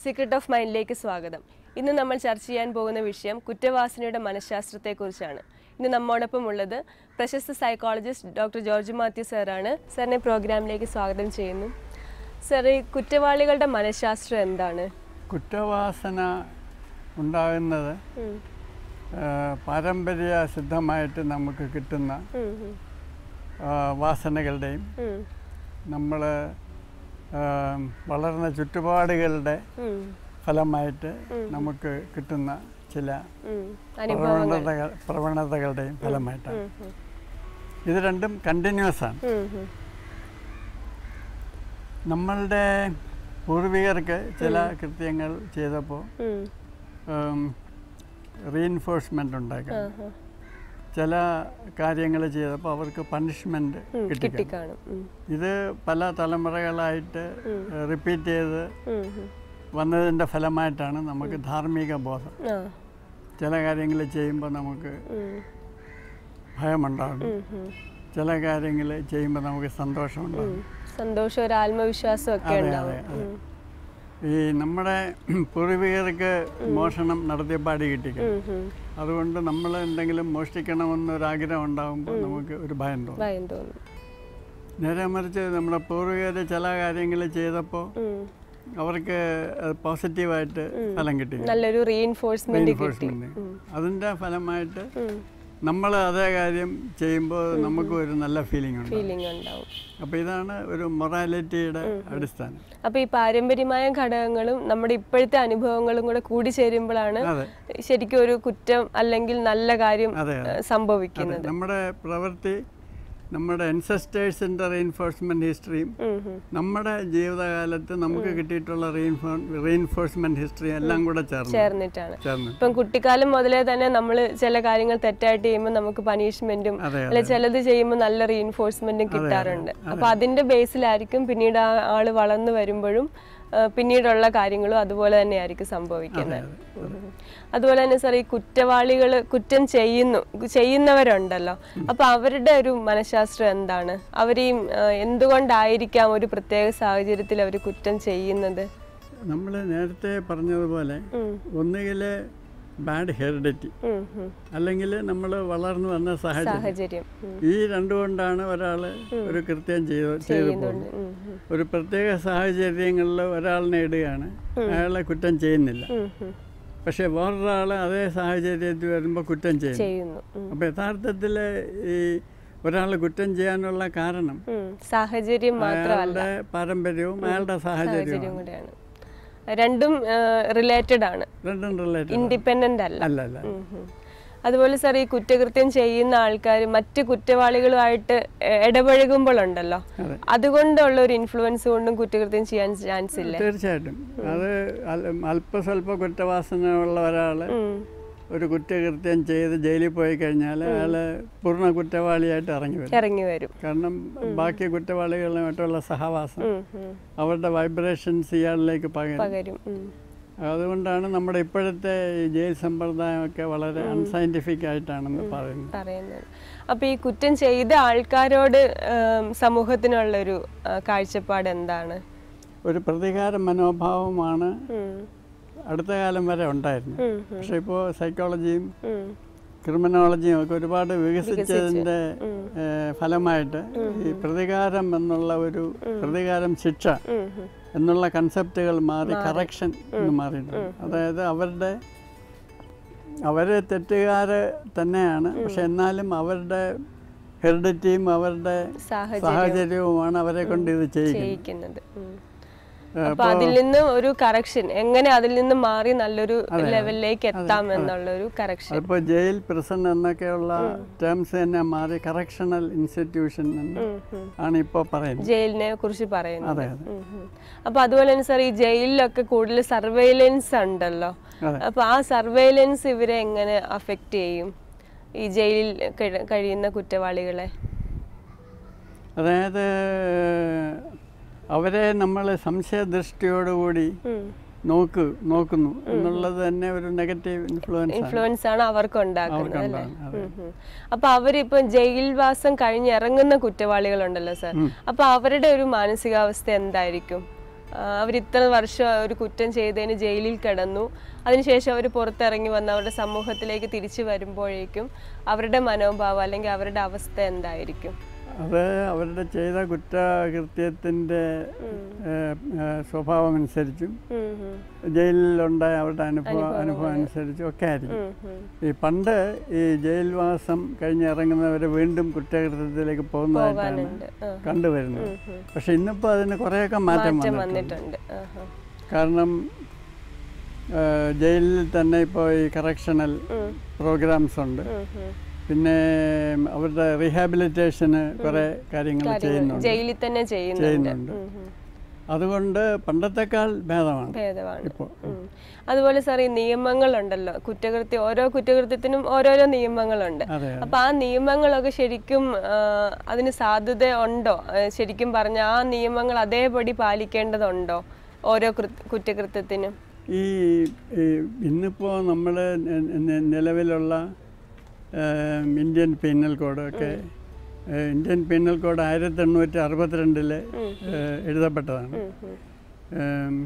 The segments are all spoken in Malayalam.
സീക്രട്ട് ഓഫ് മൈൻഡിലേക്ക് സ്വാഗതം ഇന്ന് നമ്മൾ ചർച്ച ചെയ്യാൻ പോകുന്ന വിഷയം കുറ്റവാസനയുടെ മനഃശാസ്ത്രത്തെക്കുറിച്ചാണ് ഇന്ന് നമ്മോടൊപ്പം ഉള്ളത് പ്രശസ്ത സൈക്കോളജിസ്റ്റ് ഡോക്ടർ ജോർജ് മാത്യു സാറാണ് സാറിനെ പ്രോഗ്രാമിലേക്ക് സ്വാഗതം ചെയ്യുന്നു സാർ ഈ കുറ്റവാളികളുടെ മനഃശാസ്ത്രം എന്താണ് കുറ്റവാസന ഉണ്ടാകുന്നത് ഉം. ആ, പാരമ്പര്യ സിദ്ധമായിട്ട് നമുക്ക് കിട്ടുന്ന ഉം, ഉം, ആ, വാസനകളുടെയും ഉം, നമ്മൾ വളർന്ന ചുറ്റുപാടുകളുടെ ഉം, ഫലമായിട്ട് നമുക്ക് കിട്ടുന്ന ചില ഉം. അനുഭവങ്ങൾ പ്രവണതകൾ പ്രവണതകളുടെയും ഫലമായിട്ടാണ് ഉം, ഉം, ഇത് രണ്ടും കണ്ടിന്യൂസ് ആണ് ഉം, ഉം. നമ്മളുടെ പൂർവികർക്ക് ചില കൃത്യങ്ങൾ ചെയ്തപ്പോൾ ഉം. റീഇൻഫോഴ്സ്മെൻ്റ് ഉണ്ടാക്കാം ആഹാ. ചില കാര്യങ്ങൾ ചെയ്തപ്പോൾ അവർക്ക് പണിഷ്മെൻറ്റ് ഉം, കിട്ടിക്കാം കിട്ടിക്കാണും ഉം, ഇത് പല തലമുറകളായിട്ട് റിപ്പീറ്റ് ചെയ്ത് ഉം, ഉം. വന്നതിൻ്റെ ഫലമായിട്ടാണ് നമുക്ക് ധാർമ്മിക ബോധം ആ, ചില കാര്യങ്ങൾ ചെയ്യുമ്പോൾ നമുക്ക് ഉം, ഭയമുണ്ടാകും ഉം, ഉം. ചില കാര്യങ്ങൾ ചെയ്യുമ്പോൾ നമുക്ക് സന്തോഷമുണ്ടാകും സന്തോഷം ഒരു ആത്മവിശ്വാസം ഒക്കെ അതെ, ഉണ്ടാവും അതെ, അതെ. ഉം, ഈ നമ്മുടെ പൂർവികർക്ക് മോഷണം നടത്തിയ പാടി കിട്ടിക്കും ഉം, ഉം. അതുകൊണ്ട് നമ്മൾ എന്തെങ്കിലും മോഷ്ടിക്കണമെന്നൊരാഗ്രഹം ഉണ്ടാകുമ്പോൾ നമുക്ക് ഒരു ഭയം തോന്നും ഭയം തോന്നും നേരെ മറിച്ച് നമ്മുടെ പൂർവികർ ചില കാര്യങ്ങൾ ചെയ്തപ്പോൾ ഉം. അവർക്ക് പോസിറ്റീവായിട്ട് ഫലം കിട്ടി നല്ലൊരു റീഇൻഫോഴ്സ്മെന്റ് കിട്ടി റീഇൻഫോഴ്സ്മെന്റ് അതിൻ്റെ ഫലമായിട്ട് ഉം. നമ്മൾ അതേ കാര്യം ചെയ്യുമ്പോൾ നമുക്ക് ഒരു നല്ല ഫീലിംഗ് ഉണ്ട് ഫീലിംഗ് ഉണ്ടാവും അപ്പോൾ ഇതാണ് ഒരു മൊറാലിറ്റിയുടെ അടിസ്ഥാനം അപ്പൊ ഈ പാരമ്പര്യമായ ഘടകങ്ങളും നമ്മുടെ ഇപ്പോഴത്തെ അനുഭവങ്ങളും കൂടെ കൂടി ചേരുമ്പോഴാണ് അതെ ശരിക്കും ഒരു കുറ്റം അല്ലെങ്കിൽ നല്ല കാര്യം അതെ ഏഹ്, സംഭവിക്കുന്നത് നമ്മുടെ പ്രവൃത്തി നമ്മുടെ എൻസസ്റ്റേഴ്സിൻ്റെ റീഇൻഫോഴ്സ്മെൻറ്റ് ഹിസ്റ്ററിയും ഉം, ഉം. നമ്മുടെ ജീവിതകാലത്ത് നമുക്ക് കിട്ടിയിട്ടുള്ള റീഇൻഫോ റീഇൻഫോഴ്സ്മെൻറ്റ് ഹിസ്റ്ററി എല്ലാം കൂടെ ചേർന്ന് ചേർന്നിട്ടാണ് ചേർന്ന് ഇപ്പം കുട്ടിക്കാലം മുതലേ തന്നെ നമ്മൾ ചില കാര്യങ്ങൾ തെറ്റായിട്ട് ചെയ്യുമ്പോൾ നമുക്ക് പണിഷ്മെന്റും അതെ അല്ലെ ചിലത് ചെയ്യുമ്പോൾ നല്ല റീഇൻഫോഴ്സ്മെന്റും കിട്ടാറുണ്ട് അപ്പൊ അതിന്റെ ബേസിലായിരിക്കും പിന്നീട് ആ ആള് വളർന്നു വരുമ്പോഴും ആ, പിന്നീടുള്ള കാര്യങ്ങളും അതുപോലെ തന്നെയായിരിക്കും സംഭവിക്കുന്നത് ഉം. അതുപോലെ തന്നെ സാർ ഈ കുറ്റവാളികൾ കുറ്റം ചെയ്യുന്നു ചെയ്യുന്നവരുണ്ടല്ലോ അപ്പൊ അവരുടെ ഒരു മനഃശാസ്ത്രം എന്താണ് അവരെയും ആ, എന്തുകൊണ്ടായിരിക്കാം ഒരു പ്രത്യേക സാഹചര്യത്തിൽ അവർ കുറ്റം ചെയ്യുന്നത് നമ്മൾ നേരത്തെ പറഞ്ഞതുപോലെ ഉം. ഒന്നുകിൽ ബാഡ് ഹെറിഡിറ്റി ഉം, ഉം. അല്ലെങ്കിൽ നമ്മൾ വളർന്നു വന്ന സാഹചര്യം സാഹചര്യം ഉം. ഈ രണ്ടുകൊണ്ടാണ് ഒരാൾ ഒരു കൃത്യം ചെയ്ത് ചെയ്തു പോകുന്നത് ഉം, ഉം. ഒരു പ്രത്യേക സാഹചര്യങ്ങളിൽ ഒരാളിനെ ഇടുകയാണ് അയാളെ കുറ്റം ചെയ്യുന്നില്ല ഉം, ഉം. പക്ഷേ വേറൊരാൾ അതേ സാഹചര്യത്തിൽ വരുമ്പോൾ കുറ്റം ചെയ്യും ചെയ്യുന്നു ഉം. അപ്പോൾ യഥാർത്ഥത്തിൽ ഈ ഒരാൾ കുറ്റം ചെയ്യാനുള്ള കാരണം ഉം. സാഹചര്യം മാത്രമല്ല അയാളുടെ പാരമ്പര്യവും അയാളുടെ സാഹചര്യവും സാഹചര്യം കൂടെയാണ് രണ്ടും റിലേറ്റഡ് ആണ് രണ്ടും റിലേറ്റഡ് ഇൻഡിപെൻഡന്റ് അല്ല അല്ല അല്ല ഉം, ഉം. അതുപോലെ സാർ ഈ കുറ്റകൃത്യം ചെയ്യുന്ന ആൾക്കാർ മറ്റ് കുറ്റവാളികളുമായിട്ട് എ- ഇടപഴകുമ്പോഴുണ്ടല്ലോ അതെ. അതുകൊണ്ടുള്ള ഒരു ഇൻഫ്ലുവൻസ് കൊണ്ടും കുറ്റകൃത്യം ചെയ്യാൻ ചാൻസ് ഇല്ല തീർച്ചയായിട്ടും അത് അൽ- അല്പസ്വല്പ കുറ്റവാസന ഉള്ള ഒരാൾ ഉം. ഒരു കുറ്റകൃത്യം ചെയ്ത് ജയിലിൽ പോയി കഴിഞ്ഞാൽ അയാൾ പൂർണ്ണ കുറ്റവാളിയായിട്ട് ഇറങ്ങി വരും ഇറങ്ങി വരും കാരണം ബാക്കി കുറ്റവാളികളുമായിട്ടുള്ള സഹവാസം ഉം, ഉം. അവരുടെ വൈബ്രേഷൻസ് ഇയാളിലേക്ക് പകരും പകരും ഉം. അതുകൊണ്ടാണ് നമ്മുടെ ഇപ്പോഴത്തെ ഈ ജയിൽ സമ്പ്രദായമൊക്കെ വളരെ അൺസയൻറ്റിഫിക് ആയിട്ടാണെന്ന് പറയുന്നത് പറയുന്നത് അപ്പൊ ഈ കുറ്റം ചെയ്ത ആൾക്കാരോട് ഉം, സമൂഹത്തിനുള്ളൊരു ആ, കാഴ്ചപ്പാട് എന്താണ് ഒരു പ്രതികാര മനോഭാവമാണ് ഉം, അടുത്ത കാലം വരെ ഉണ്ടായിരുന്നത് ഉം, പക്ഷേ ഇപ്പോൾ സൈക്കോളജിയും ഉം, ക്രിമിനോളജിയും ഒക്കെ ഒരുപാട് വികസിച്ചതിൻ്റെ ഏഹ്, ഫലമായിട്ട് ഈ പ്രതികാരം എന്നുള്ള ഒരു പ്രതികാരം ശിക്ഷ ഉം, ഉം. എന്നുള്ള കൺസെപ്റ്റുകൾ മാറി കറക്ഷൻ എന്ന് മാറിയിട്ടുണ്ട് അതായത് അവരുടെ അവർ തെറ്റുകാർ തന്നെയാണ് പക്ഷെ എന്നാലും അവരുടെ ഹെറിഡിറ്റിയും അവരുടെ സാഹചര്യം സാഹചര്യവുമാണ് അവരെ കൊണ്ട് ഇത് ചെയ്യിക്കുന്നത് ചെയ്യിക്കുന്നത് ഉം. അപ്പൊ അതിൽ നിന്ന് ഒരു കറക്ഷൻ എങ്ങനെ അതിൽ നിന്ന് മാറി നല്ലൊരു ലെവലിലേക്ക് എത്താം എന്നുള്ള ഒരു കറക്ഷൻ അതിപ്പോൾ ജയിൽ പ്രിസൺ എന്നൊക്കെയുള്ള ടേംസ് തന്നെ മാറി കറക്ഷണൽ ഇൻസ്റ്റിറ്റ്യൂഷൻ എന്ന് ആണ് ഇപ്പോൾ പറയുന്നത് ജയിലിനെ കുറിച്ച് പറയുന്നത് അതെ അതെ ഉം, ഉം. അപ്പൊ അതുപോലെ തന്നെ സാർ ഈ ജയിലിലൊക്കെ കൂടുതൽ സർവൈലൻസ് ഉണ്ടല്ലോ അതെ. അപ്പൊ ആ സർവൈലൻസ് ഇവരെ എങ്ങനെ അഫക്റ്റ് ചെയ്യും ഈ ജയിലിൽ കഴി- കഴിയുന്ന കുറ്റവാളികളെ അതായത് അവരെ നമ്മൾ സംശയദൃഷ്ടിയോടുകൂടി ഉം. നോക്ക് നോക്കുന്നു എന്നുള്ളത് തന്നെ ഒരു നെഗറ്റീവ് ഇൻഫ്ലുവൻസ് ആണ് ഇൻഫ്ലുവൻസ് ആണ് അവർക്ക് ഉണ്ടാക്കുന്നത് അല്ലേ അവർക്കുണ്ടാകും, അതെ. ഉം, ഉം. അപ്പൊ അവരിപ്പോ ജയിൽവാസം കഴിഞ്ഞ് ഇറങ്ങുന്ന കുറ്റവാളികളുണ്ടല്ലോ സാർ അപ്പൊ അവരുടെ ഒരു മാനസികാവസ്ഥ എന്തായിരിക്കും അവർ ഇത്ര വർഷം ഒരു കുറ്റം ചെയ്തതിന് ജയിലിൽ കിടന്നു അതിനുശേഷം അവർ പുറത്തിറങ്ങി വന്ന് അവരുടെ സമൂഹത്തിലേക്ക് തിരിച്ചു വരുമ്പോഴേക്കും അവരുടെ മനോഭാവം അല്ലെങ്കിൽ അവരുടെ അവസ്ഥ എന്തായിരിക്കും അത് അവരുടെ ചെയ്ത കുറ്റകൃത്യത്തിൻ്റെ സ്വഭാവം അനുസരിച്ചും ഉം, ഉം, ജയിലിലുണ്ടായ അവരുടെ അനുഭവം അനുഭവം അനുസരിച്ചും ഒക്കെ ആയിരിക്കും ഉം, ഉം. ഈ പണ്ട് ഈ ജയിൽവാസം കഴിഞ്ഞിറങ്ങുന്നവർ വീണ്ടും കുറ്റകൃത്യത്തിലേക്ക് പോകുന്നതായിട്ടാണ് പോകാനുണ്ട് ആ. കണ്ടുവരുന്നത് പക്ഷെ ഇന്നിപ്പോൾ അതിന് കുറേയൊക്കെ മാറ്റം മാറ്റം വന്നിട്ടുണ്ട് വന്നിട്ടുണ്ട് ആഹാ. കാരണം ആ, ജയിലിൽ തന്നെ ഇപ്പോൾ ഈ കറക്ഷണൽ ഉം, പ്രോഗ്രാംസ് ഉണ്ട് ഉം, ഉം. പിന്നെ അവരുടെ റീഹാബിലിറ്റേഷന് കുറേ കാര്യങ്ങൾ ചെയ്യുന്നുണ്ട് ജയിലിൽ തന്നെ ചെയ്യുന്നുണ്ട് ചെയ്യുന്നുണ്ട്. ഉം, ഉം. അതുകൊണ്ട് പണ്ടത്തെക്കാൾ ഭേദമാണ് ഭേദമാണ് ഇപ്പോൾ ഉം. അതുപോലെ സാർ ഈ നിയമങ്ങളുണ്ടല്ലോ കുറ്റകൃത്യം ഓരോ കുറ്റകൃത്യത്തിനും ഓരോരോ നിയമങ്ങളുണ്ട് അതെ അപ്പൊ ആ നിയമങ്ങളൊക്കെ ശരിക്കും ആ, അതിന് സാധ്യത ഉണ്ടോ ആ, ശരിക്കും പറഞ്ഞ ആ നിയമങ്ങൾ അതേപടി പാലിക്കേണ്ടതുണ്ടോ ഓരോ കൃ- കുറ്റകൃത്യത്തിനും ഈ ഈ ഇന്നിപ്പോൾ നമ്മൾ നിലവിലുള്ള ഏം, ഇന്ത്യൻ പീനൽ കോഡ് ഒക്കെ ഏ, ഇന്ത്യൻ പീനൽ കോഡ് ആയിരത്തി എണ്ണൂറ്റി അറുപത്തിരണ്ടില് എഴുതപ്പെട്ടതാണ് ഉം, ഉം. ഏം,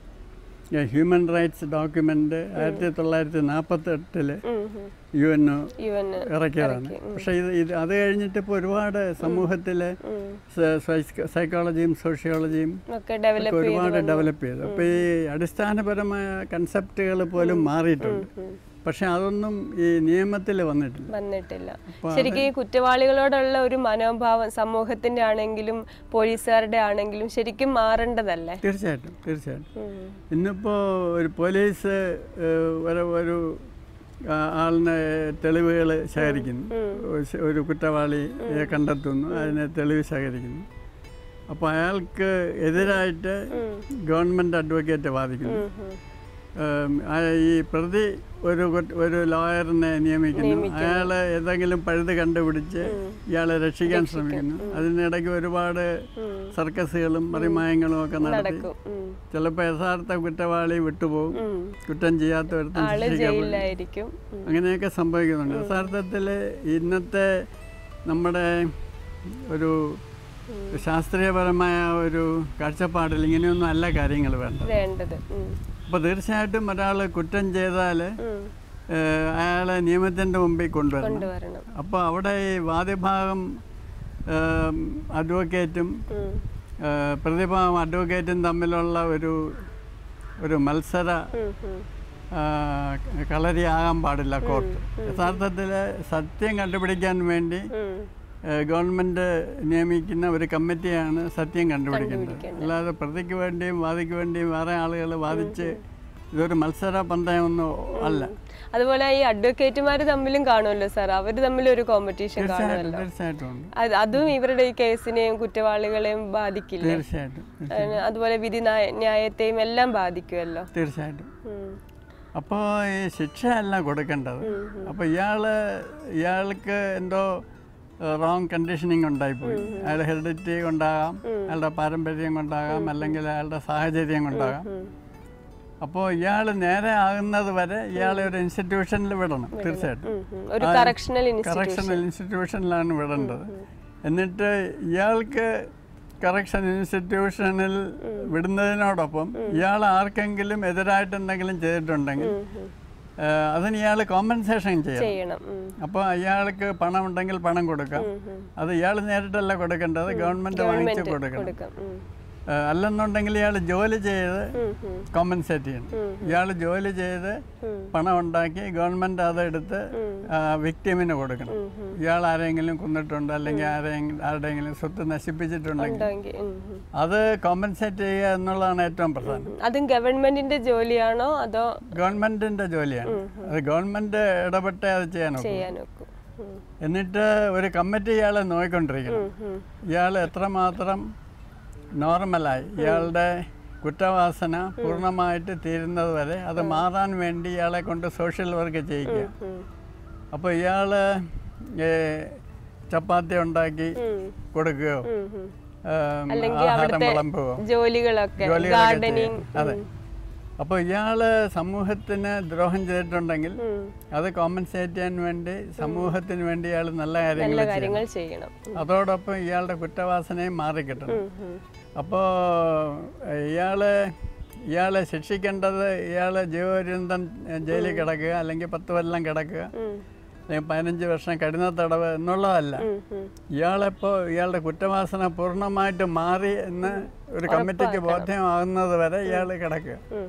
ഏ, ഹ്യൂമൻ റൈറ്റ്സ് ഡോക്യുമെൻ്റ് ആയിരത്തി തൊള്ളായിരത്തി നാൽപ്പത്തെട്ടില് ഉം, ഉം. യു എൻ ഒ ഇവൻ ഇറക്കിയതാണ് പക്ഷേ ഇത് ഇത് അത് കഴിഞ്ഞിട്ട് ഇപ്പോൾ ഒരുപാട് സമൂഹത്തിലെ ഉം. സൈക്കോളജിയും സോഷ്യോളജിയും ഒക്കെ ഒക്കെ ഡെവലപ്പ് ഒരുപാട് ഡെവലപ്പ് ചെയ്തു അപ്പോൾ ഈ അടിസ്ഥാനപരമായ കൺസെപ്റ്റുകൾ പോലും മാറിയിട്ടുണ്ട് പക്ഷെ അതൊന്നും ഈ നിയമത്തിൽ വന്നിട്ടില്ല വന്നിട്ടില്ല ശരിക്കും ഈ കുറ്റവാളികളോടുള്ള ഒരു മനോഭാവം സമൂഹത്തിന്റെ ആണെങ്കിലും പോലീസുകാരുടെ ആണെങ്കിലും ശരിക്കും മാറേണ്ടതല്ലേ തീർച്ചയായിട്ടും തീർച്ചയായിട്ടും ഉം. ഇന്നിപ്പോൾ ഒരു പോലീസ് ഏഹ്, ഒരു ഒരു ആ- ആളിനെ തെളിവുകൾ ശേഖരിക്കുന്നു ഒരു- ഒരു കുറ്റവാളിയെ കണ്ടെത്തുന്നു അതിനെ തെളിവ് ശേഖരിക്കുന്നു അപ്പോൾ അയാൾക്ക് എതിരായിട്ട് ഗവൺമെൻറ് അഡ്വക്കേറ്റ് വാദിക്കുന്നു ഉം, ഉം. ഏം, ആ ഈ പ്രതി ഒരു കുറ്റ- ഒരു ലോയറിനെ നിയമിക്കുന്നു അയാൾ ഏതെങ്കിലും പഴുത് കണ്ടുപിടിച്ച് ഇയാളെ രക്ഷിക്കാൻ ശ്രമിക്കുന്നു അതിനിടയ്ക്ക് ഒരുപാട് സർക്കസുകളും മറിമായങ്ങളും ഒക്കെ നടത്തി നടക്കും ഉം. ചിലപ്പോൾ യഥാർത്ഥ കുറ്റവാളി വിട്ടുപോകും ഉം. കുറ്റം ചെയ്യാത്ത ഒരുത്തൻ ആള് ശിക്ഷിക്കപ്പെടും ജയിലിലായിരിക്കും ഉം. അങ്ങനെയൊക്കെ സംഭവിക്കുന്നുണ്ട് യഥാർത്ഥത്തിൽ ഇന്നത്തെ നമ്മുടെ ഒരു ശാസ്ത്രീയപരമായ ഒരു കാഴ്ചപ്പാടിൽ ഇങ്ങനെയൊന്നും അല്ല കാര്യങ്ങൾ വേണ്ടത് വേണ്ടത് ഉം. അപ്പോൾ തീർച്ചയായിട്ടും ഒരാൾ കുറ്റം ചെയ്താൽ ഉം. അയാളെ നിയമത്തിൻ്റെ മുമ്പിൽ കൊണ്ടുവരണം കൊണ്ടുവരണം അപ്പോൾ അവിടെ ഈ വാദിഭാഗം ഏം, അഡ്വക്കേറ്റും ഉം. ഏഹ്, പ്രതിഭാഗം അഡ്വക്കേറ്റും തമ്മിലുള്ള ഒരു ഒരു മത്സര ഉം, ഉം. ആ, കളരിയാകാൻ പാടില്ല കോർട്ട് യഥാർത്ഥത്തിൽ സത്യം കണ്ടുപിടിക്കാൻ വേണ്ടി ഉം. ഏഹ്, ഗവൺമെൻറ് നിയമിക്കുന്ന ഒരു കമ്മിറ്റിയാണ് സത്യം കണ്ടുപിടിക്കേണ്ടത് അല്ലാതെ പ്രതിക്ക് വേണ്ടിയും വാദിക്ക് വേണ്ടിയും വേറെ ആളുകൾ വാദിച്ച് ഇതൊരു മത്സര പന്തയമൊന്നും അല്ല അതുപോലെ ഈ അഡ്വക്കേറ്റുമാർ തമ്മിലും കാണുമല്ലോ സാർ അവർ തമ്മിൽ ഒരു കോമ്പറ്റീഷൻ തീർച്ചയായിട്ടും കാണുമല്ലോ തീർച്ചയായിട്ടും ഉണ്ട് അത് അതും ഇവരുടെ ഈ കേസിനെയും കുറ്റവാളികളെയും ബാധിക്കില്ലേ തീർച്ചയായിട്ടും അതിന് അതുപോലെ വിധി ന്യായ- ന്യായത്തെയും എല്ലാം ബാധിക്കുമല്ലോ തീർച്ചയായിട്ടും ഉം. അപ്പോൾ ഈ ശിക്ഷയല്ല കൊടുക്കേണ്ടത് അപ്പോൾ ഇയാൾ ഇയാൾക്ക് എന്തോ റോങ് കണ്ടീഷനിങ് ഉണ്ടായിപ്പോയി അയാൾ ഹെറിഡിറ്റി കൊണ്ടാകാം അയാളുടെ പാരമ്പര്യം കൊണ്ടാകാം അല്ലെങ്കിൽ അയാളുടെ സാഹചര്യം കൊണ്ടാകാം ഉം. അപ്പോൾ ഇയാൾ നേരെ ആകുന്നത് വരെ ഇയാളെ ഒരു ഇൻസ്റ്റിറ്റ്യൂഷനിൽ വിടണം തീർച്ചയായിട്ടും ഉം, ഉം. ഒരു കറക്ഷണൽ ഇൻസ്റ്റിറ്റ്യൂഷൻ കറക്ഷണൽ ഇൻസ്റ്റിറ്റ്യൂഷനിലാണ് വിടേണ്ടത് എന്നിട്ട് ഇയാൾക്ക് കറക്ഷൻ ഇൻസ്റ്റിറ്റ്യൂഷനിൽ വിടുന്നതിനോടൊപ്പം ഇയാൾ ആർക്കെങ്കിലും എതിരായിട്ട് എന്തെങ്കിലും ചെയ്തിട്ടുണ്ടെങ്കിൽ ഏഹ്, അതിന് ഇയാൾ കോമ്പൻസേഷൻ ചെയ്യണം ചെയ്യണം ഉം. അപ്പോൾ അയാൾക്ക് പണം ഉണ്ടെങ്കിൽ പണം കൊടുക്കാം അത് ഇയാൾ നേരിട്ടല്ല കൊടുക്കേണ്ടത് ഗവൺമെൻറ് വാങ്ങിച്ച് കൊടുക്കണം കൊടുക്കാം ഉം. ഏഹ്, അല്ലെന്നുണ്ടെങ്കിൽ ഇയാൾ ജോലി ചെയ്ത് ഉം, ഉം. കോമ്പൻസേറ്റ് ചെയ്യണം ഇയാൾ ജോലി ചെയ്ത് ഉം. പണം ഉണ്ടാക്കി ഗവൺമെൻറ് അതെടുത്ത് വിക്ടിമിന് കൊടുക്കണം ഇയാൾ ആരെങ്കിലും കൊന്നിട്ടുണ്ട് അല്ലെങ്കിൽ ആരെങ്കിലും ആരുടെയെങ്കിലും സ്വത്ത് നശിപ്പിച്ചിട്ടുണ്ടെങ്കിൽ ഉണ്ടെങ്കിൽ ഉം, ഉം. അത് കോമ്പൻസേറ്റ് ചെയ്യുക എന്നുള്ളതാണ് ഏറ്റവും പ്രധാനം ഉം. അതും ഗവൺമെന്റിന്റെ ജോലിയാണോ അതോ ഗവൺമെൻറ്റിൻ്റെ ജോലിയാണ് അത് ഗവൺമെൻറ് ഇടപെട്ടേ അത് ചെയ്യാൻ ഒക്കൂ. ചെയ്യാൻ ഒക്കും ഉം. എന്നിട്ട് ഒരു കമ്മിറ്റി ഇയാളെ നോക്കിക്കൊണ്ടിരിക്കണം ഉം, ഉം. ഇയാൾ എത്രമാത്രം നോർമലായി ഇയാളുടെ കുറ്റവാസന പൂർണ്ണമായിട്ട് തീരുന്നത് വരെ അത് മാറാൻ വേണ്ടി ഇയാളെ കൊണ്ട് സോഷ്യൽ വർക്ക് ചെയ്യിക്കുക ഉം. അപ്പോൾ ഇയാൾ ചപ്പാത്തി ഉണ്ടാക്കി ഉം. കൊടുക്കുകയോ ഉം, ഉം. ഏം, അല്ലെങ്കിൽ ആഹാരം അവിടുത്തെ വിളമ്പുകയോ ജോലികളൊക്കെ ജോലികളൊക്കെ ഗാർഡനിങ് ചെയ്യും. അതെ അപ്പോൾ ഇയാൾ സമൂഹത്തിന് ദ്രോഹം ചെയ്തിട്ടുണ്ടെങ്കിൽ ഉം. അത് കോമ്പൻസേറ്റ് ചെയ്യാൻ വേണ്ടി സമൂഹത്തിന് വേണ്ടി ഇയാൾ നല്ല കാര്യങ്ങൾ നല്ല ചെയ്യണം കാര്യങ്ങൾ ചെയ്യണം അതോടൊപ്പം ഇയാളുടെ കുറ്റവാസനയും മാറിക്കിട്ടണം ഉം, ഉം. അപ്പോൾ ഇയാളെ ഇയാളെ ശിക്ഷിക്കേണ്ടത് ഇയാൾ ജീവപര്യന്തം ജയിലിൽ കിടക്കുക അല്ലെങ്കിൽ പത്ത് കൊല്ലം കിടക്കുക ഉം, അല്ലെങ്കിൽ പതിനഞ്ച് വർഷം കഠിന തടവ് എന്നുള്ളതല്ല ഉം, ഉം. ഇയാളെപ്പോൾ ഇയാളുടെ കുറ്റവാസന പൂർണ്ണമായിട്ട് മാറി എന്ന് ഒരു കമ്മിറ്റിക്ക് ബോധ്യമാകുന്നത് വരെ ഇയാൾ കിടക്കുക ഉം.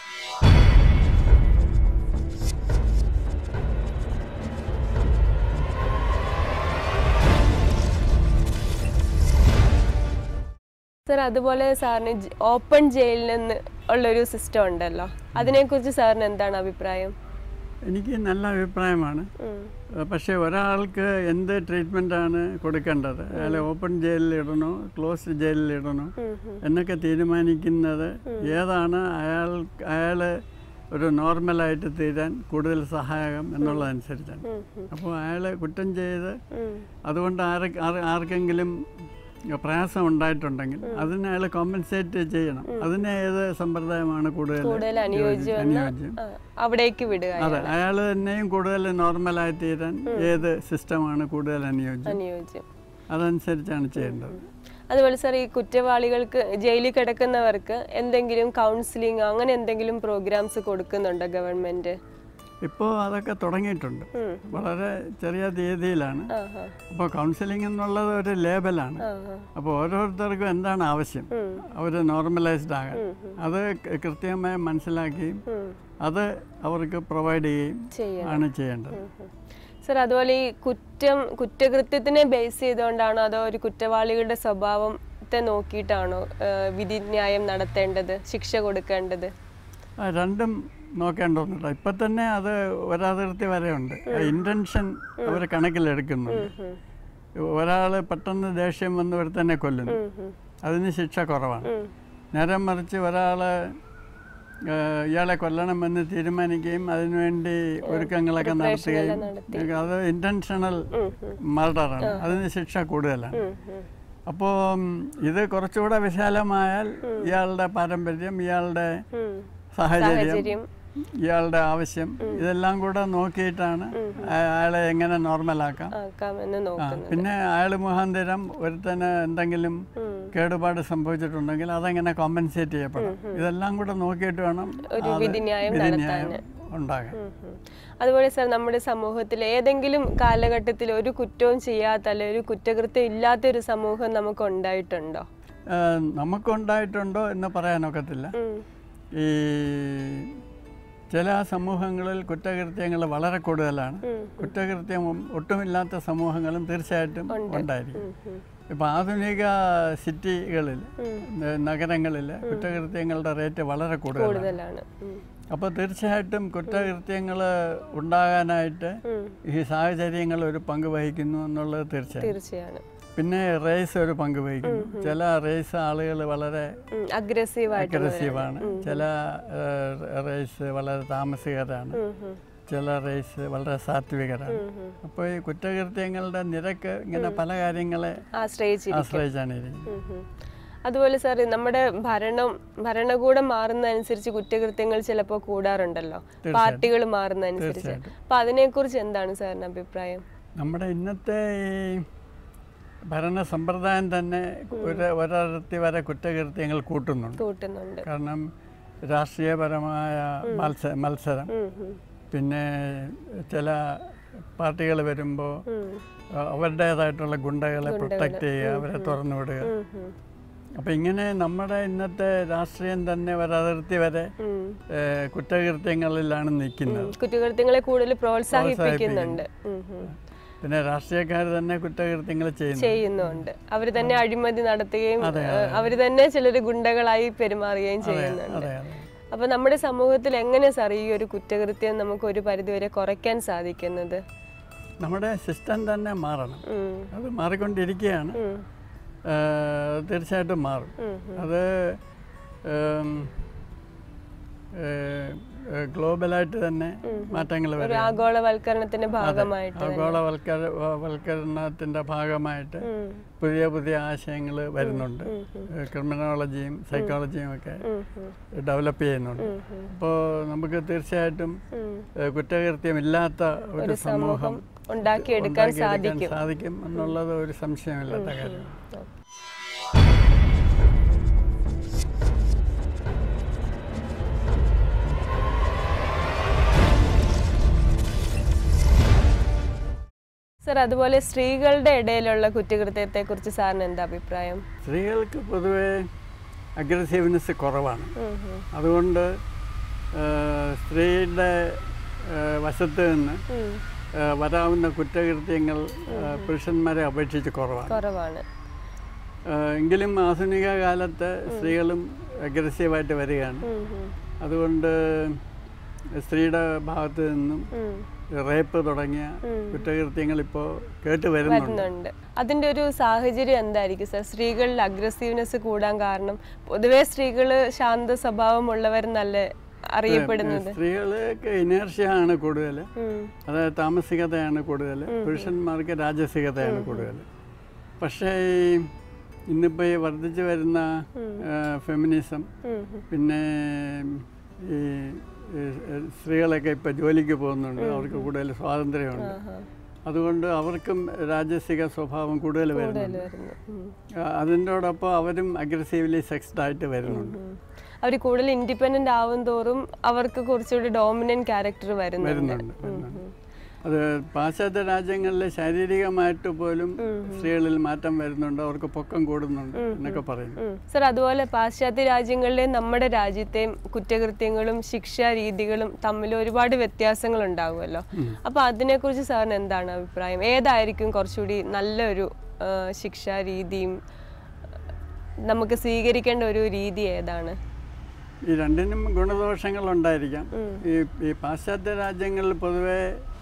സർ അതുപോലെ സാറിന് ജ- ഓപ്പൺ ജയിലിൽ നിന്ന് ഉള്ളൊരു സിസ്റ്റം ഉണ്ടല്ലോ അതിനെക്കുറിച്ച് സാറിന് എന്താണ് അഭിപ്രായം എനിക്ക് നല്ല അഭിപ്രായമാണ് ഉം. ഏഹ് പക്ഷേ ഒരാൾക്ക് എന്ത് ട്രീറ്റ്മെൻറ്റാണ് കൊടുക്കേണ്ടത് അയാളെ ഓപ്പൺ ജയിലിൽ ഇടണോ ക്ലോസ്ഡ് ജയിലിൽ ഇടണോ ഉം, ഉം. എന്നൊക്കെ തീരുമാനിക്കുന്നത് ഏതാണ് അയാൾ അയാൾ ഒരു നോർമലായിട്ട് തീരാൻ കൂടുതൽ സഹായകം എന്നുള്ളതനുസരിച്ചാണ് ഉം, ഉം. അപ്പോൾ അയാൾ കുറ്റം ചെയ്ത് ഉം. അതുകൊണ്ട് ആരെ ആർ- ആർക്കെങ്കിലും പ്രയാസം ഉണ്ടായിട്ടുണ്ടെങ്കിൽ അതിനെ അയാൾ കോമ്പൻസേറ്റ് ചെയ്യണം അതിന് ഏത് സമ്പ്രദായമാണ് കൂടുതൽ കൂടുതൽ അനുയോജ്യമെന്ന് അനുയോജ്യം ആ, അവിടേക്ക് വിടുക അതെ അയാൾ തന്നെയും കൂടുതൽ നോർമലായി തീരാൻ ഏത് സിസ്റ്റമാണ് കൂടുതൽ അനുയോജ്യം അനുയോജ്യം അതനുസരിച്ചാണ് ചെയ്യേണ്ടത് അതുപോലെ സാർ ഈ കുറ്റവാളികൾക്ക് ജയിലിൽ കിടക്കുന്നവർക്ക് എന്തെങ്കിലും കൗൺസിലിംഗ് അങ്ങനെ എന്തെങ്കിലും പ്രോഗ്രാംസ് കൊടുക്കുന്നുണ്ടോ ഗവൺമെന്റ് ഇപ്പോൾ അതൊക്കെ തുടങ്ങിയിട്ടുണ്ട് ഉം. വളരെ ചെറിയ രീതിയിലാണ് ആ ആ അപ്പോൾ കൗൺസിലിംഗ് എന്നുള്ളത് ഒരു ലേബലാണ് ആ ആ. അപ്പോൾ ഓരോരുത്തർക്കും എന്താണ് ആവശ്യം ഉം. അവർ നോർമലൈസ്ഡ് ആകാൻ അത് ക- കൃത്യമായി മനസ്സിലാക്കുകയും ഉം. അത് അവർക്ക് പ്രൊവൈഡ് ചെയ്യുകയും ചെയ്യണം ആണ് ചെയ്യേണ്ടത് സർ അതുപോലെ ഈ കുറ്റം കുറ്റകൃത്യത്തിനെ ബേസ് ചെയ്തുകൊണ്ടാണോ അതോ ഒരു കുറ്റവാളികളുടെ സ്വഭാവത്തെ നോക്കിയിട്ടാണോ ആ, വിധിന്യായം നടത്തേണ്ടത് ശിക്ഷ കൊടുക്കേണ്ടത് ആ, രണ്ടും നോക്കേണ്ടതുണ്ട് ഇപ്പം തന്നെ അത് ഒരതിർത്തി വരെ ഉണ്ട് ഇൻറ്റൻഷൻ അവർ കണക്കിലെടുക്കുന്നുണ്ട് ഉം. ഒരാൾ പെട്ടെന്ന് ദേഷ്യം വന്ന് ഒരുത്തന്നെ കൊല്ലുന്നു ഉം, ഉം. അതിന് ശിക്ഷ കുറവാണ് ഉം. നേരെ മറിച്ച് ഒരാൾ ഇയാളെ കൊല്ലണമെന്ന് തീരുമാനിക്കുകയും അതിനുവേണ്ടി ഒരുക്കങ്ങളൊക്കെ നടത്തുകയും അത് ഇൻറ്റൻഷണൽ ഉം, ഉം. മർഡറാണ് അതിന് ശിക്ഷ കൂടുതലാണ് ഉം, ഉം. അപ്പോൾ ഇത് കുറച്ചുകൂടെ വിശാലമായാൽ ഇയാളുടെ പാരമ്പര്യം ഇയാളുടെ ഉം. സാഹചര്യം സാഹചര്യം ഇയാളുടെ ആവശ്യം ഇതെല്ലാം കൂടെ നോക്കിയിട്ടാണ് അയ- അയാളെ എങ്ങനെ നോർമലാക്കാം ആക്കാമെന്ന് ആ, നോക്കുന്നു പിന്നെ അയാൾ മുഖാന്തരം ഒരുത്തന് എന്തെങ്കിലും ഉം. കേടുപാട് സംഭവിച്ചിട്ടുണ്ടെങ്കിൽ അതെങ്ങനെ കോമ്പൻസേറ്റ് ചെയ്യപ്പെടാം ഇതെല്ലാം കൂടെ നോക്കിയിട്ട് വേണം ഒരു അത് വിധിന്യായം വിധിന്യായം ഉണ്ടാകാൻ ഉം, ഉം. അതുപോലെ സാർ നമ്മുടെ സമൂഹത്തിൽ ഏതെങ്കിലും കാലഘട്ടത്തിൽ ഒരു കുറ്റവും ചെയ്യാത്ത അല്ലെ ഒരു കുറ്റകൃത്യം ഇല്ലാത്ത ഒരു സമൂഹം നമുക്ക് ഉണ്ടായിട്ടുണ്ടോ ആ, നമുക്കുണ്ടായിട്ടുണ്ടോ എന്ന് പറയാനൊക്കത്തില്ല ഉം. ഈ ചില സമൂഹങ്ങളിൽ കുറ്റകൃത്യങ്ങൾ വളരെ കൂടുതലാണ് ഉം. കുറ്റകൃത്യം ഒട്ടുമില്ലാത്ത സമൂഹങ്ങളും തീർച്ചയായിട്ടും ഉണ്ടായിരിക്കും ഉം, ഉം. ഇപ്പോൾ ആധുനിക സിറ്റികളിൽ ഉം. നഗരങ്ങളിൽ കുറ്റകൃത്യങ്ങളുടെ റേറ്റ് വളരെ കൂടുതലാണ് കൂടുതലാണ് ഉം. അപ്പോൾ തീർച്ചയായിട്ടും കുറ്റകൃത്യങ്ങൾ ഉണ്ടാകാനായിട്ട് ഉം. ഈ സാഹചര്യങ്ങൾ ഒരു പങ്ക് വഹിക്കുന്നു എന്നുള്ളത് തീർച്ചയായും തീർച്ചയാണ് പിന്നെ റേസ് ഒരു പങ്ക് വഹിക്കുന്നു ചില റേസ് ആളുകൾ വളരെ അഗ്രസീവ് ആയിട്ട് അഗ്രസീവാണ് ചില റേസ് വളരെ താമസികരാണ് ചില റേസ് വളരെ സാത്വികരാണ് അപ്പോൾ ഈ കുറ്റകൃത്യങ്ങളുടെ നിരക്ക് ഇങ്ങനെ പല കാര്യങ്ങളെ ആശ്രയിച്ചിരിക്കും ആശ്രയിച്ചാണ് ഇരിക്കുന്നത് ഉം, ഉം. അതുപോലെ സാർ നമ്മുടെ ഭരണം ഭരണകൂടം മാറുന്നതനുസരിച്ച് കുറ്റകൃത്യങ്ങൾ ചിലപ്പോൾ കൂടാറുണ്ടല്ലോ പാർട്ടികൾ മാറുന്നതനുസരിച്ച് അപ്പൊ അതിനെക്കുറിച്ച് എന്താണ് സാറിന് അഭിപ്രായം നമ്മുടെ ഇന്നത്തെ ഈ ഭരണ സമ്പ്രദായം തന്നെ ഒരു ഒരിടത്തി വരെ കുറ്റകൃത്യങ്ങൾ കൂട്ടുന്നുണ്ട് കൂട്ടുന്നുണ്ട് കാരണം രാഷ്ട്രീയപരമായ മത്സ മത്സരം ഉം, ഉം, പിന്നെ ചില പാർട്ടികൾ വരുമ്പോൾ ഉം, അവരുടേതായിട്ടുള്ള ഗുണ്ടകളെ പ്രൊട്ടക്റ്റ് ചെയ്യുക അവരെ തുറന്നു വിടുക ഉം, ഉം, അപ്പം ഇങ്ങനെ നമ്മുടെ ഇന്നത്തെ രാഷ്ട്രീയം തന്നെ ഒരതിർത്തി വരെ ഉം. ഏഹ്, കുറ്റകൃത്യങ്ങളിലാണ് നിൽക്കുന്നത് കുറ്റകൃത്യങ്ങളെ കൂടുതൽ പ്രോത്സാഹിപ്പിക്കുന്നുണ്ട് ഉം, ഉം. പിന്നെ രാഷ്ട്രീയക്കാർ തന്നെ കുറ്റകൃത്യങ്ങൾ ചെയ്യുന്നു ചെയ്യുന്നുണ്ട് അവർ തന്നെ അഴിമതി നടത്തുകയും അവർ തന്നെ ചിലർ ഗുണ്ടകളായി പെരുമാറുകയും ചെയ്യുന്നുണ്ട് അതെ അതെ അപ്പൊ നമ്മുടെ സമൂഹത്തിൽ എങ്ങനെ സാർ ഈ ഒരു കുറ്റകൃത്യം നമുക്ക് ഒരു പരിധിവരെ കുറയ്ക്കാൻ സാധിക്കുന്നത് നമ്മുടെ സിസ്റ്റം തന്നെ മാറണം ഉം, അത് മാറിക്കൊണ്ടിരിക്കുകയാണ് ഉം, ഏഹ്, തീർച്ചയായിട്ടും മാറും ഉം, അത് ഏം, ഏഹ്, ഏഹ്, ഗ്ലോബലായിട്ട് തന്നെ മാറ്റങ്ങൾ ഒരു വരും ആഗോളവൽക്കരണത്തിന്റെ ഭാഗമായിട്ട് ആഗോളവൽക്കര വൽക്കരണത്തിൻ്റെ ഭാഗമായിട്ട് ഉം. പുതിയ പുതിയ ആശയങ്ങൾ വരുന്നുണ്ട് ക്രിമിനോളജിയും സൈക്കോളജിയും ഒക്കെ ഉം, ഉം, ഡെവലപ്പ് ചെയ്യുന്നുണ്ട് ഉം, ഉം. അപ്പോൾ നമുക്ക് തീർച്ചയായിട്ടും ഉം. ഏഹ്, കുറ്റകൃത്യമില്ലാത്ത ഒരു സമൂഹം ഉണ്ടാക്കിയെടുക്കാൻ ഉണ്ടാക്കിയെടുക്കാൻ സാധിക്കും സാധിക്കും എന്നുള്ളത് ഒരു സംശയമില്ലാത്ത കാര്യമാണ് സർ അതുപോലെ സ്ത്രീകളുടെ ഇടയിലുള്ള കുറ്റകൃത്യത്തെ കുറിച്ച് സാറിന് എന്താ അഭിപ്രായം സ്ത്രീകൾക്ക് പൊതുവേ അഗ്രസീവ്നെസ് കുറവാണ് ഉം, ഉം, അതുകൊണ്ട് ഏഹ്, സ്ത്രീയുടെ ഏഹ്, വശത്ത് നിന്ന് ഉം. ഏഹ്, വരാവുന്ന കുറ്റകൃത്യങ്ങൾ ഏഹ്, പുരുഷന്മാരെ അപേക്ഷിച്ച് കുറവാണ് കുറവാണ് ഏഹ്, എങ്കിലും ആധുനിക കാലത്ത് സ്ത്രീകളും അഗ്രസീവായിട്ട് വരികയാണ് ഉം, ഉം, അതുകൊണ്ട് സ്ത്രീയുടെ ഭാഗത്ത് നിന്നും ഉം. റേപ്പ് തുടങ്ങിയ ഉം. കുറ്റകൃത്യങ്ങൾ ഇപ്പോൾ കേട്ട് വരുന്നുണ്ട് വരുന്നുണ്ട് അതിന്റെ ഒരു സാഹചര്യം എന്തായിരിക്കും സർ സ്ത്രീകളിൽ അഗ്രസീവ്നെസ് കൂടാൻ കാരണം പൊതുവെ സ്ത്രീകൾ ശാന്ത സ്വഭാവമുള്ളവർ നല്ല അറിയപ്പെടുന്നത് സ്ത്രീകൾക്ക് ഇനേർഷ്യയാണ് കൂടുതൽ ഉം, അതായത് താമസികതയാണ് കൂടുതൽ പുരുഷന്മാർക്ക് രാജസികതയാണ് കൂടുതൽ പക്ഷേ ഈ ഇന്നിപ്പോൾ ഈ വർദ്ധിച്ചു വരുന്ന ഫെമിനിസം ഉം, ഉം. പിന്നെ ഈ ഈ സ്ത്രീകളൊക്കെ ഇപ്പോൾ ജോലിക്ക് പോകുന്നുണ്ട് അവർക്ക് കൂടുതൽ സ്വാതന്ത്ര്യമുണ്ട് ആഹാ. അതുകൊണ്ട് അവർക്കും രാജസിക സ്വഭാവം കൂടുതൽ വരുന്നുണ്ട് വരുന്നു ഉം, അതിൻ്റോടൊപ്പം അവരും അഗ്രസീവ്ലി സെക്സ്ഡ് ആയിട്ട് വരുന്നുണ്ട് ഉം. അവര് കൂടുതൽ ഇൻഡിപെൻഡന്റ് ആവും തോറും അവർക്ക് കുറച്ചുകൂടി ഡോമിനന്റ് ക്യാരക്ടർ വരുന്നുണ്ട് വരുന്നുണ്ട് വരുന്നുണ്ട് അത് പാശ്ചാത്യ രാജ്യങ്ങളിൽ ശാരീരികമായിട്ട് പോലും സ്ത്രീകളിൽ മാറ്റം വരുന്നുണ്ട് അവർക്ക് പൊക്കം കൂടുന്നുണ്ട് എന്നൊക്കെ പറയുന്നു ഉം. സർ അതുപോലെ പാശ്ചാത്യ രാജ്യങ്ങളിലെയും നമ്മുടെ രാജ്യത്തെയും കുറ്റകൃത്യങ്ങളും ശിക്ഷാ രീതികളും തമ്മിൽ ഒരുപാട് വ്യത്യാസങ്ങൾ ഉണ്ടാകുമല്ലോ അപ്പൊ അതിനെക്കുറിച്ച് സാറിന് എന്താണ് അഭിപ്രായം ഏതായിരിക്കും കുറച്ചുകൂടി നല്ലൊരു ആ, ശിക്ഷാ രീതിയും നമുക്ക് സ്വീകരിക്കേണ്ട ഒരു രീതി ഏതാണ് ഈ രണ്ടിനും ഗുണദോഷങ്ങൾ ഉണ്ടായിരിക്കാം ഈ ഈ പാശ്ചാത്യ രാജ്യങ്ങളിൽ പൊതുവെ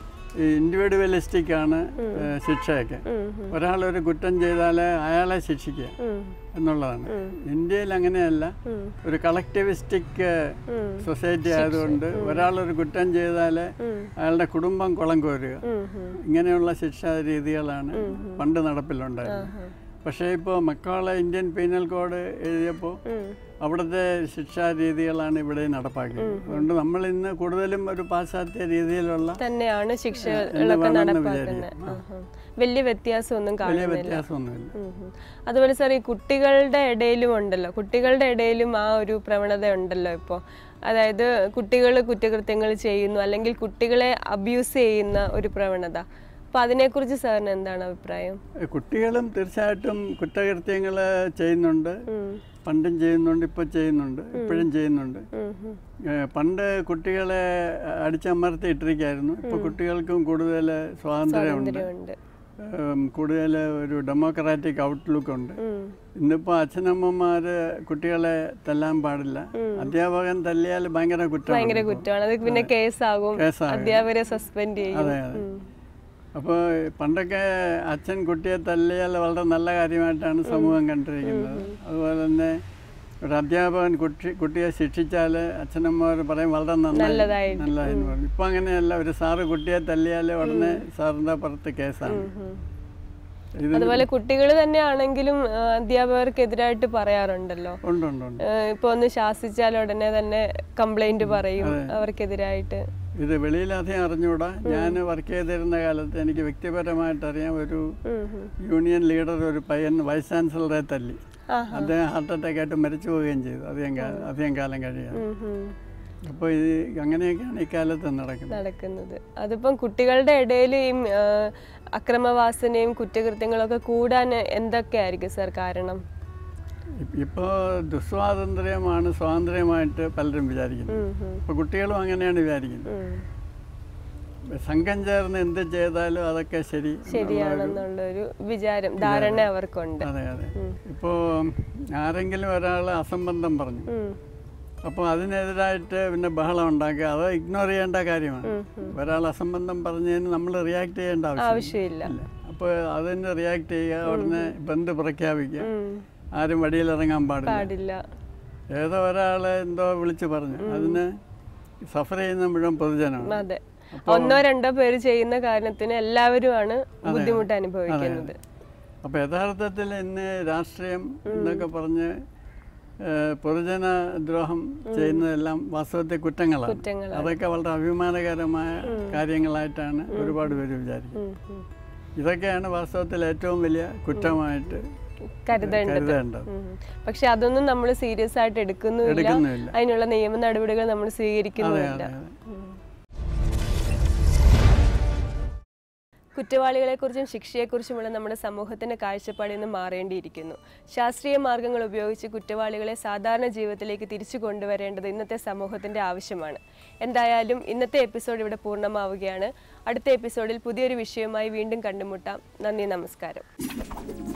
ഈ ഇൻഡിവിജ്വലിസ്റ്റിക് ആണ് ഏഹ്, ശിക്ഷയൊക്കെ ഉം, ഉം, ഒരാളൊരു കുറ്റം ചെയ്താൽ അയാളെ ശിക്ഷിക്കുക ഉം, എന്നുള്ളതാണ് ഇന്ത്യയിൽ അങ്ങനെയല്ല ഉം, ഒരു കളക്ടിവിസ്റ്റിക് ഉം, സൊസൈറ്റി ആയതുകൊണ്ട് ഒരാളൊരു കുറ്റം ചെയ്താൽ അയാളുടെ കുടുംബം കുളം കോരുക ഉം, ഉം. ഇങ്ങനെയുള്ള ശിക്ഷാ രീതികളാണ് പണ്ട് നടപ്പിലുണ്ടായിരുന്നത് ആഹാ. പക്ഷേ ഇപ്പോൾ മക്കാളെ ഇന്ത്യൻ പീനൽ കോഡ് എഴുതിയപ്പോൾ ഉം. അവിടുത്തെ ശിക്ഷാ രീതികളാണ് ഇവിടെ നടപ്പാക്കിയത് അതുകൊണ്ട് നമ്മൾ ഇന്ന് കൂടുതലും ഒരു പാശ്ചാത്യ രീതിയിലുള്ള തന്നെയാണ് എന്ന് ശിക്ഷകളൊക്കെ വേണമെന്ന് നടപ്പാക്കുന്നത് വിചാരിക്കാം. ആഹാ. വലിയ വ്യത്യാസമൊന്നും വലിയ കാണുന്നില്ല വ്യത്യാസമൊന്നുമില്ല ഉം ഉം. അതുപോലെ സാർ ഈ കുട്ടികളുടെ ഇടയിലും ഉണ്ടല്ലോ കുട്ടികളുടെ ഇടയിലും ആ ഒരു പ്രവണത ഉണ്ടല്ലോ ഇപ്പോൾ അതായത് കുട്ടികൾ കുറ്റകൃത്യങ്ങൾ ചെയ്യുന്നു അല്ലെങ്കിൽ കുട്ടികളെ അബ്യൂസ് ചെയ്യുന്ന ഒരു പ്രവണത അപ്പൊ അതിനെക്കുറിച്ച് സാറിന് എന്താണ് അഭിപ്രായം ഏ, കുട്ടികളും തീർച്ചയായിട്ടും കുറ്റകൃത്യങ്ങൾ ചെയ്യുന്നുണ്ട് ഉം. പണ്ടും ചെയ്യുന്നുണ്ട് ഇപ്പോൾ ചെയ്യുന്നുണ്ട് ഇപ്പോഴും ചെയ്യുന്നുണ്ട് ഉം ഉം. ഏ, പണ്ട് കുട്ടികളെ അടിച്ചമർത്തി ഇട്ടിരിക്കായിരുന്നു ഇപ്പോൾ കുട്ടികൾക്കും കൂടുതൽ സ്വാതന്ത്ര്യമുണ്ട് സ്വാതന്ത്ര്യമുണ്ട് ഏം, കൂടുതൽ ഒരു ഡെമോക്രാറ്റിക് ഔട്ട്ലുക്ക് ഉണ്ട് ഉം. ഇന്നിപ്പോൾ അച്ഛനമ്മമാർ കുട്ടികളെ തല്ലാൻ പാടില്ല അധ്യാപകൻ തല്ലിയാൽ ഭയങ്കര കുറ്റമാണ് ഭയങ്കര കുറ്റമാണ് അത് പിന്നെ കേസാകും കേസാകും. അധ്യാപകരെ സസ്പെൻഡ് ചെയ്യും അതെ അതെ ഉം. അപ്പോൾ പണ്ടൊക്കെ അച്ഛൻ കുട്ടിയെ തല്ലിയാൽ വളരെ നല്ല കാര്യമായിട്ടാണ് സമൂഹം കണ്ടിരിക്കുന്നത് അതുപോലെ തന്നെ ഒരു അധ്യാപകൻ കുട്ടി കുട്ടിയെ ശിക്ഷിച്ചാൽ അച്ഛനമ്മമാർ പറയും വളരെ നന്നായി നല്ലതായിട്ട്. നല്ലതായെന്ന് പറയും ഇപ്പം അങ്ങനെയല്ല ഒരു സാറ് കുട്ടിയെ തല്ലിയാൽ ഉടനെ സാറിൻ്റെ പുറത്ത് കേസാണ് ഉം. ഇത് അതുപോലെ കുട്ടികൾ തന്നെ ആണെങ്കിലും ആ, അധ്യാപകർക്കെതിരായിട്ട് പറയാറുണ്ടല്ലോ ഉണ്ട് ഉണ്ട് ഉണ്ട് ഏഹ് ഇപ്പൊ ഒന്ന് ശാസിച്ചാൽ ഉടനെ തന്നെ കംപ്ലൈന്റ് പറയും അവർക്കെതിരായിട്ട് ഇത് വെളിയിലധികം അറിഞ്ഞുകൂടാ ഞാൻ വർക്ക് ചെയ്തിരുന്ന കാലത്ത് എനിക്ക് വ്യക്തിപരമായിട്ട് അറിയാം ഒരു ഉം ഉം. യൂണിയൻ ലീഡർ ഒരു പയ്യൻ വൈസ് ചാൻസലറെ തല്ലി ആ. അദ്ദേഹം ഹാർട്ട് അറ്റാക്ക് ആയിട്ട് മരിച്ചു പോവുകയും ചെയ്തു അധികം കാലം അധികം കാലം കഴിയാതെ ഉം ഉം. അപ്പോൾ ഇത് അങ്ങനെയൊക്കെയാണ് ഈ കാലത്ത് നടക്കുന്നത് നടക്കുന്നത് അതിപ്പം കുട്ടികളുടെ ഇടയിൽ ഈ ആ, അക്രമവാസനയും കുറ്റകൃത്യങ്ങളൊക്കെ കൂടാൻ എന്തൊക്കെയായിരിക്കും സാർ കാരണം ഇപ്പോൾ ദുസ്വാതന്ത്ര്യമാണ് സ്വാതന്ത്ര്യമായിട്ട് പലരും വിചാരിക്കുന്നത് ഉം ഉം. ഇപ്പോൾ കുട്ടികളും അങ്ങനെയാണ് വിചാരിക്കുന്നത് ഉം. സംഘം ചേർന്ന് എന്ത് ചെയ്താലും അതൊക്കെ ശരി ശരിയാണെന്നുള്ളൊരു വിചാരം ധാരണ അവർക്കുണ്ട് അതെ അതെ ഇപ്പോൾ ആരെങ്കിലും ഒരാൾ അസംബന്ധം പറഞ്ഞു ഉം. അപ്പോൾ അതിനെതിരായിട്ട് പിന്നെ ബഹളം ഉണ്ടാക്കുക അത് ഇഗ്നോർ ചെയ്യേണ്ട കാര്യമാണ് ഒരാൾ അസംബന്ധം പറഞ്ഞതിന് നമ്മൾ റിയാക്ട് ചെയ്യേണ്ട ആവശ്യം ആവശ്യമില്ല ഇല്ല അപ്പോൾ അതിന് റിയാക്ട് ചെയ്യുക ഉടനെ ബന്ദ് പ്രഖ്യാപിക്കുക ഉം. ആരും വടിയിലിറങ്ങാൻ പാടില്ല പാടില്ല ഏതോ ഒരാൾ എന്തോ വിളിച്ച് പറഞ്ഞു അതിന് സഫർ ചെയ്യുന്ന മുഴുവൻ പൊതുജനമാണ് അതെ ഒന്നോ രണ്ടോ പേര് ചെയ്യുന്ന കാരണത്തിന് എല്ലാവരുമാണ് ബുദ്ധിമുട്ട് അനുഭവിക്കുന്നത് അപ്പോൾ യഥാർത്ഥത്തിൽ ഇന്ന് രാഷ്ട്രീയം എന്നൊക്കെ പറഞ്ഞ് ഏഹ്, പൊതുജന ദ്രോഹം ചെയ്യുന്നതെല്ലാം വാസ്തവത്തിൽ കുറ്റങ്ങളാണ് കുറ്റങ്ങളാണ്. അതൊക്കെ വളരെ അഭിമാനകരമായ കാര്യങ്ങളായിട്ടാണ് ഒരുപാട് പേര് വിചാരിക്കുന്നത് ഉം, ഉം. ഇതൊക്കെയാണ് വാസ്തവത്തിൽ ഏറ്റവും വലിയ കുറ്റമായിട്ട് കരുതേണ്ടത് കരുതേണ്ടത് ഉം. പക്ഷെ അതൊന്നും നമ്മൾ സീരിയസ് ആയിട്ട് എടുക്കുന്നുമില്ല എടുക്കുന്നുമില്ല അതിനുള്ള നിയമ നടപടികൾ നമ്മൾ അതെ സ്വീകരിക്കുന്നുമില്ല അതെ അതെ കുറ്റവാളികളെക്കുറിച്ചും ശിക്ഷയെക്കുറിച്ചുമുള്ള നമ്മുടെ സമൂഹത്തിന്റെ കാഴ്ചപ്പാടിൽ നിന്ന് മാറേണ്ടിയിരിക്കുന്നു ശാസ്ത്രീയ മാർഗങ്ങൾ ഉപയോഗിച്ച് കുറ്റവാളികളെ സാധാരണ ജീവിതത്തിലേക്ക് തിരിച്ചു കൊണ്ടുവരേണ്ടത് ഇന്നത്തെ സമൂഹത്തിന്റെ ആവശ്യമാണ് എന്തായാലും ഇന്നത്തെ എപ്പിസോഡ് ഇവിടെ പൂർണ്ണമാവുകയാണ് അടുത്ത എപ്പിസോഡിൽ പുതിയൊരു വിഷയവുമായി വീണ്ടും കണ്ടുമുട്ടാം നന്ദി നമസ്കാരം